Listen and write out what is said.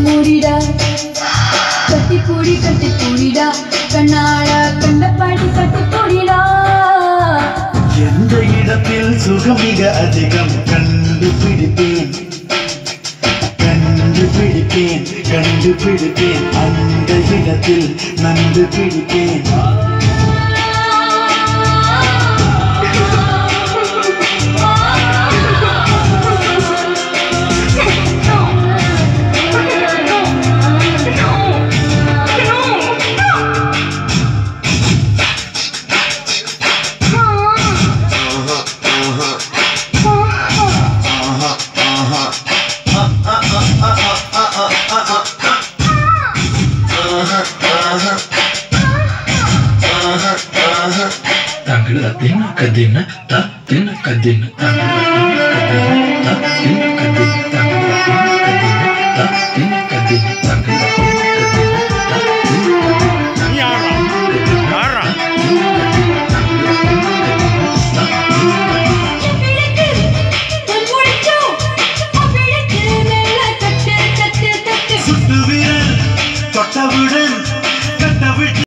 மூடிடா கட்டி பூடி கட்டி பூடிடா கண்ணால கண்டபாடி கட்டி பூடிடா எந்த இடத்தில் சுகம் மிக அதிகம் கண்டுபிடிப்பேன் கண்டுபிடிப்பேன் கண்டுபிடிப்பேன் அந்த இடத்தில் நண்டு பிடிப்பேன் தங்கள தின கதின த தின கதின தங்கள தின கதின